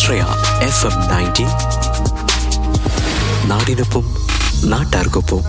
ആശ്രയ F M ninety നാടിനൊപ്പം നാട്ടാർക്കൊപ്പം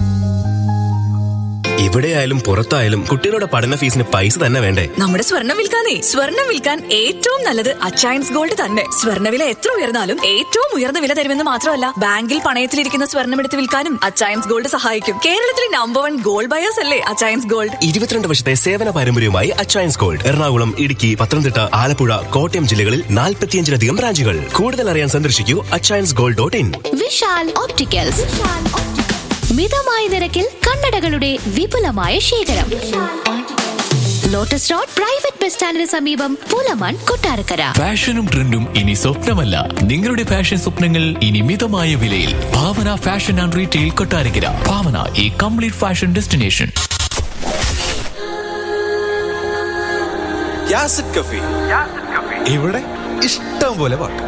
എവിടെയായാലും പുറത്തായാലും കുട്ടികളുടെ പഠന ഫീസിന് പൈസ തന്നെ വേണ്ടേ നമ്മുടെ സ്വർണം വിൽക്കാനേ സ്വർണം വിൽക്കാൻ ഏറ്റവും നല്ലത് അച്ചയൻസ് ഗോൾഡ് തന്നെ സ്വർണ്ണവില എത്ര ഉയർന്നാലും ഏറ്റവും ഉയർന്ന വില തരുമെന്ന് മാത്രമല്ല ബാങ്കിൽ പണയത്തിലിരിക്കുന്ന സ്വർണം എടുത്ത് വിൽക്കാനും അച്ചയൻസ് ഗോൾഡ് സഹായിക്കും കേരളത്തിലെ നമ്പർ വൺ ഗോൾഡ് ബയേഴ്സ് അല്ലേ അച്ചയൻസ് ഗോൾഡ് ഇരുപത്തിരണ്ട് വർഷത്തെ സേവന പാരമ്പര്യവുമായി അച്ചയൻസ് ഗോൾഡ് എറണാകുളം ഇടുക്കി പത്തനംതിട്ട ആലപ്പുഴ കോട്ടയം ജില്ലകളിൽ നാൽപ്പത്തിയഞ്ചിലധികം ബ്രാഞ്ചുകൾ കൂടുതൽ അറിയാൻ സന്ദർശിക്കൂ Achayans gold dot in Vishal opticals മിതമായ നിരക്കിൽ കണ്ണടകളുടെ വിപുലമായ ശേഖരം ലോട്ടസ് റോഡ് പ്രൈവറ്റ് ബസ് സ്റ്റാൻഡിന് സമീപം പൂലമൺ കൊട്ടാരക്കര ഫാഷനും ട്രെൻഡും ഇനി സ്വപ്നമല്ല നിങ്ങളുടെ ഫാഷൻ സ്വപ്നങ്ങൾ ഇനി മിതമായ വിലയിൽ Bhavana fashion and retail Kottarakkara Bhavana ഈ കംപ്ലീറ്റ് ഫാഷൻ ഡെസ്റ്റിനേഷൻ യാസിഡ് കഫി ഇവിടെ ഇഷ്ടം പോലെ പാട്ട്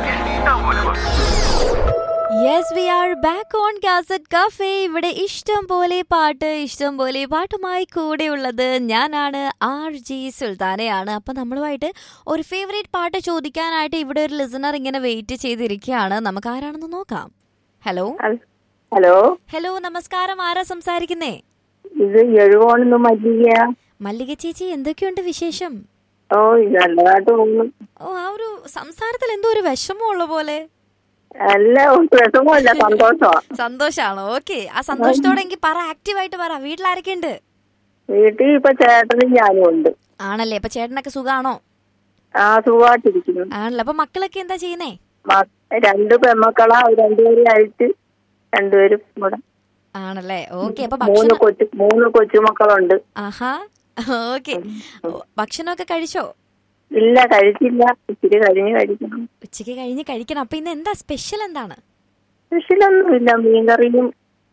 yes we are back on cassette cafe ഇവിടെ ഇഷ്ടം പോലെ പാട്ട് ഇഷ്ടം പോലെ പാട്ടുമായി കൂടെയുള്ളത് ഞാനാണ് ആർ ജി സുൽത്താനയാണ് അപ്പം നമ്മളുമായിട്ട് ഒരു ഫേവറേറ്റ് പാട്ട് ചോദിക്കാനായിട്ട് ഇവിടെ ഒരു ലിസണർ ഇങ്ങനെ വെയിറ്റ് ചെയ്തിരിക്കുകയാണ് നമുക്ക് ആരാണെന്ന് നോക്കാം ഹലോ ഹലോ ഹലോ നമസ്കാരം ആരാ സംസാരിക്കുന്നേ ഇത് എഴുകോണെന്ന് മല്ലിക മല്ലിക ചേച്ചി എന്തൊക്കെയുണ്ട് വിശേഷം ഓ ഇത് നല്ലതായിട്ട് പോകുന്നു ഓ ആ ഒരു സംസാരത്തിൽ എന്തോ ഒരു വിഷമമുള്ള പോലെ അല്ല ഒരു വിഷമമില്ല സന്തോഷമാ സന്തോഷാണോ ഓക്കെ ആ സന്തോഷത്തോടെ എങ്കിൽ പറ ആക്റ്റീവായിട്ട് പറ വീട്ടിലാരൊക്കെ ഉണ്ട് വീട്ടിൽ ഇപ്പൊ ചേട്ടനും ഞാനും ഉണ്ട് ആണല്ലേ അപ്പൊ ചേട്ടനൊക്കെ സുഖാണോ ആ സുഖമായിട്ടിരിക്കുന്നു ആണല്ലോ അപ്പൊ മക്കളൊക്കെ എന്താ ചെയ്യുന്നേ മ- രണ്ട് പെമ്മക്കളാ അവർ രണ്ടുപേരും അയച്ച് രണ്ടുപേരും ഇവിടെ ആണല്ലേ ഓക്കെ അപ്പൊ മൂന്ന് ഭക്ഷണം കൊച്ചു മൂന്ന് കൊച്ചുമക്കളുണ്ട് ആഹാ ഓക്കെ ഭക്ഷണമൊക്കെ കഴിച്ചോ ഇല്ല കഴിച്ചില്ല ഇച്ചിരി കഴിഞ്ഞ് കഴിക്കണം ഉച്ചയ്ക്ക് കഴിഞ്ഞ് കഴിക്കണം അപ്പൊ ഇന്ന് എന്താ സ്പെഷ്യൽ എന്താണ് സ്പെഷ്യലൊന്നുമില്ല മീൻകറിയും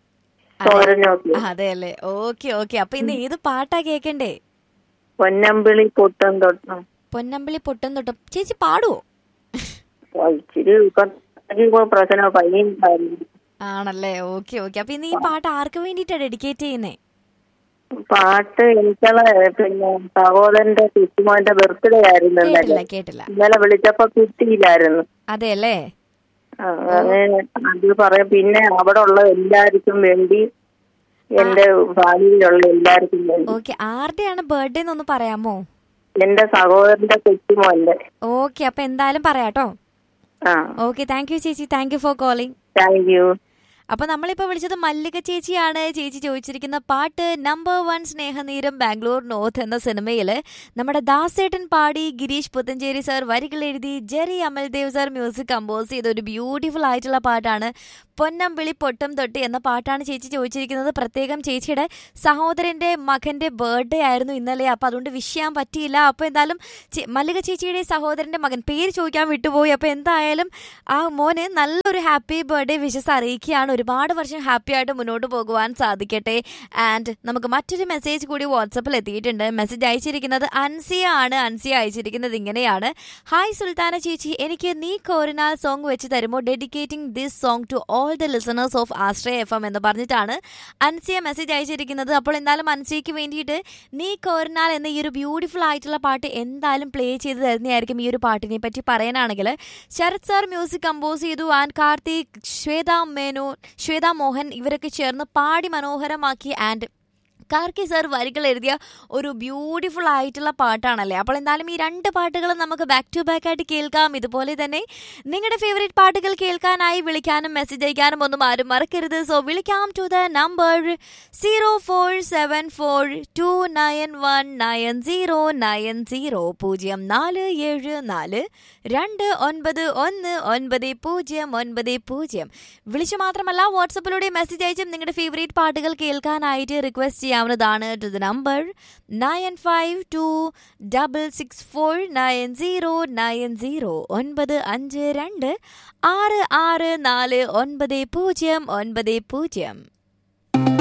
തോരനും ഒക്കെ അതെ അല്ലേ ഓക്കെ ഓക്കെ അപ്പൊ ഇന്ന് ഏത് പാട്ടാ കേക്കണ്ടേ പൊന്നമ്പിളി പൊട്ടും തൊട്ടും പൊന്നമ്പിളി പൊട്ടും തൊട്ടും ചേച്ചി പാടുവോ ഓ, ഇച്ചിരി ഇപ്പൊ പ്രശ്നം പനിയുണ്ടായിരുന്നു ആണല്ലേ ഓക്കെ ഓക്കെ അപ്പൊ ഇന്ന് ഈ പാട്ട് ആർക്ക് വേണ്ടിയിട്ടാ ഡെഡിക്കേറ്റ് ചെയ്യുന്നേ പാട്ട് എനിക്കുള്ള പിന്നെ സഹോദരന്റെ കുട്ടിമോന്റെ ബർത്ത്ഡേ ആയിരുന്നു കേട്ടില്ല ഇന്നലെ കേട്ടില്ല ഇന്നലെ വിളിച്ചപ്പോ കിട്ടിയില്ലായിരുന്നു അതെ അല്ലേ ആ, അങ്ങനെ അത് പറയാം പിന്നെ അവിടെ ഉള്ള എല്ലാവർക്കും വേണ്ടി എന്റെ ഫാമിലിയിലുള്ള എല്ലാവർക്കും വേണ്ടി ഓക്കെ ആരുടെയാണ് ബർത്ത്ഡേ എന്നൊന്ന് പറയാമോ എന്റെ സഹോദരന്റെ കൊച്ചുമോന്റെ ഓക്കെ അപ്പൊ എന്തായാലും പറയാട്ടോ ആ ഓക്കെ താങ്ക് യു ചേച്ചി thank you for calling thank you അപ്പൊ നമ്മളിപ്പോ വിളിച്ചത് മല്ലിക ചേച്ചിയാണ് ചേച്ചി ചോദിച്ചിരിക്കുന്ന പാട്ട് നമ്പർ വൺ സ്നേഹനീരം ബാംഗ്ലൂർ നോർത്ത് എന്ന സിനിമയില് നമ്മുടെ ദാസേട്ടൻ പാടി ഗിരീഷ് പുത്തഞ്ചേരി സാർ വരികൾ എഴുതി Jerry Amaldev sir music compose ചെയ്ത ഒരു ബ്യൂട്ടിഫുൾ ആയിട്ടുള്ള പാട്ടാണ് പൊന്നമ്പിളി പൊട്ടും തൊട്ടി എന്ന പാട്ടാണ് ചേച്ചി ചോദിച്ചിരിക്കുന്നത് പ്രത്യേകം ചേച്ചിയുടെ സഹോദരന്റെ മകന്റെ ബർത്ത്ഡേ ആയിരുന്നു ഇന്നലെ അപ്പൊ അതുകൊണ്ട് വിഷ് ചെയ്യാൻ പറ്റിയില്ല അപ്പൊ എന്തായാലും ചേ- മല്ലിക ചേച്ചിയുടെ സഹോദരന്റെ മകൻ പേര് ചോദിക്കാൻ വിട്ടുപോയി അപ്പൊ എന്തായാലും ആ മോന് നല്ലൊരു ഹാപ്പി ബർത്ത്ഡേ വിഷസ് അറിയിക്കുകയാണ് ഒരുപാട് വർഷം ഹാപ്പി ആയിട്ട് മുന്നോട്ട് പോകുവാൻ സാധിക്കട്ടെ ആൻഡ് നമുക്ക് മറ്റൊരു മെസ്സേജ് കൂടി വാട്സപ്പിൽ എത്തിയിട്ടുണ്ട് മെസ്സേജ് അയച്ചിരിക്കുന്നത് അൻസിയ ആണ് അൻസിയ അയച്ചിരിക്കുന്നത് ഇങ്ങനെയാണ് ഹായ് സുൽത്താന ചേച്ചി എനിക്ക് നീ കോറിനാൽ സോങ് വെച്ച് തരുമോ dedicating this song to all the listeners of Ashraya F M എന്ന് പറഞ്ഞിട്ടാണ് അൻസിയ മെസ്സേജ് അയച്ചിരിക്കുന്നത് അപ്പോൾ എന്തായാലും അൻസിയയ്ക്ക് വേണ്ടിയിട്ട് നീ കോറിനാൽ എന്ന ഈ ഒരു ബ്യൂട്ടിഫുൾ ആയിട്ടുള്ള പാട്ട് എന്തായാലും പ്ലേ ചെയ്ത് തരുന്നതായിരിക്കും ഈ ഒരു പാട്ടിനെ പറ്റി പറയാനാണെങ്കിൽ ശരത് സാർ മ്യൂസിക് കമ്പോസ് ചെയ്തു ആൻഡ് കാർത്തിക് ശ്വേത മേനോൻ ശ്വേത മോഹൻ ഇവരൊക്കെ ചേർന്ന് പാടി മനോഹരമാക്കി ആൻഡ് കാർക്കി സാർ വരികൾ എഴുതിയ ഒരു ബ്യൂട്ടിഫുൾ ആയിട്ടുള്ള പാട്ടാണല്ലേ അപ്പോൾ എന്തായാലും ഈ രണ്ട് പാട്ടുകളും നമുക്ക് ബാക്ക് ടു ബാക്ക് ആയിട്ട് കേൾക്കാം ഇതുപോലെ തന്നെ നിങ്ങളുടെ ഫേവറേറ്റ് പാട്ടുകൾ കേൾക്കാനായി വിളിക്കാനും മെസ്സേജ് അയക്കാനും ഒന്നും ആരും മറക്കരുത് സോ വിളിക്കാം to the number zero four seven four two nine one nine zero nine zero പൂജ്യം നാല് ഏഴ് നാല് രണ്ട് ഒൻപത് ഒന്ന് ഒൻപത് പൂജ്യം ഒൻപത് പൂജ്യം വിളിച്ചു മാത്രമല്ല വാട്സപ്പിലൂടെ മെസ്സേജ് അയച്ചും നിങ്ങളുടെ ഫേവറേറ്റ് പാട്ടുകൾ കേൾക്കാനായിട്ട് റിക്വസ്റ്റ് ചെയ്യാവുന്നതാണ് to the number nine five two double six four nine zero nine zero ഒൻപത് അഞ്ച് രണ്ട് ആറ് ആറ് നാല് ഒൻപത് പൂജ്യം ഒൻപത് പൂജ്യം